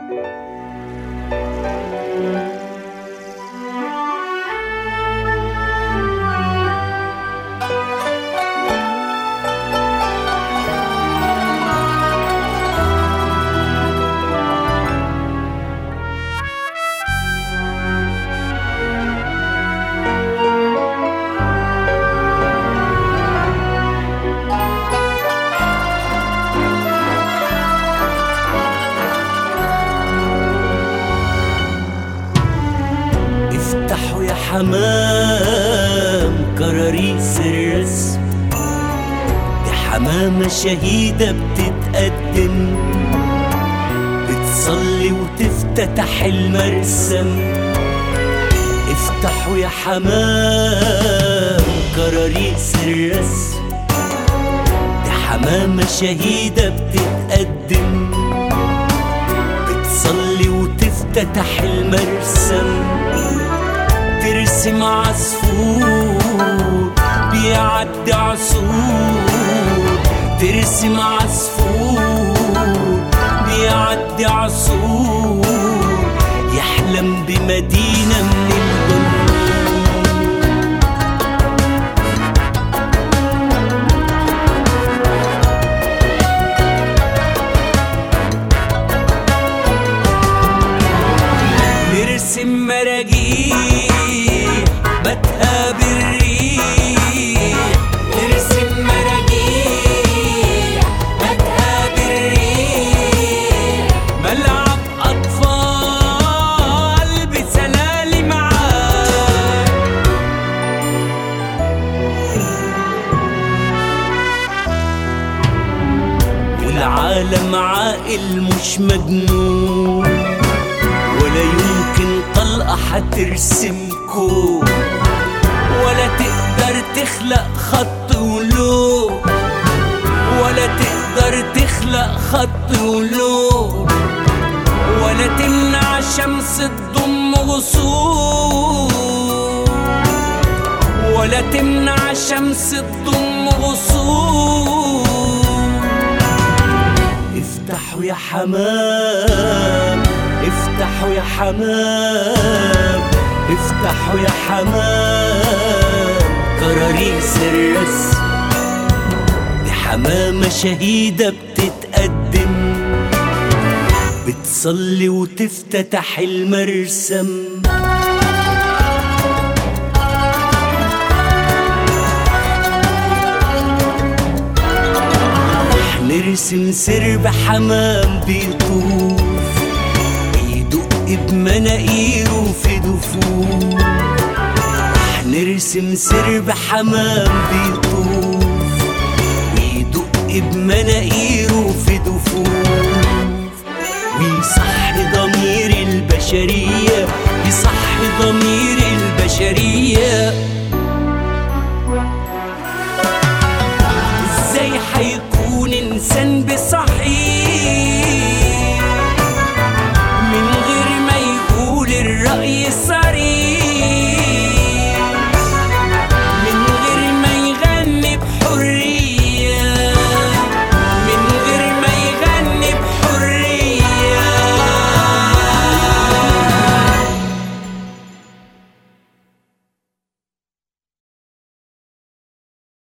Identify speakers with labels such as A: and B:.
A: افتحوا يا حمام كراريس الرسم دي حمامة شهيدة بتتقدم بتصلي وتفتتح المرسم افتحوا يا حمام كراريس الرسم دي حمامة شهيدة بتتقدم بتصلي وتفتتح المرسم ترسم عصفور بيعدي عصور ترسم عصفور بيعدي عصور يحلم بمدينة من الجنة نرسم مراجيح بتقابل الريح نرسم مراجيح بتقابل الريح ملعب أطفال بسلالي معاك والعالم عاقل مش مجنون ولا يمكن طلقة حترسم كون ولا تقدر تخلق خط ولون ولا تقدر تخلق خط ولون ولا تمنع شمس تضم غصون ولا تمنع شمس تضم غصون افتحوا يا حمام افتحوا يا حمام افتحوا يا حمام كراريس الرسم دي حمامة شهيدة بتتقدم بتصلي وتفتتح المرسم نرسم سرب حمام بيطوف يدق بمناقيره في دفوف نرسم سرب حمام بيطوف ويدق بمناقيره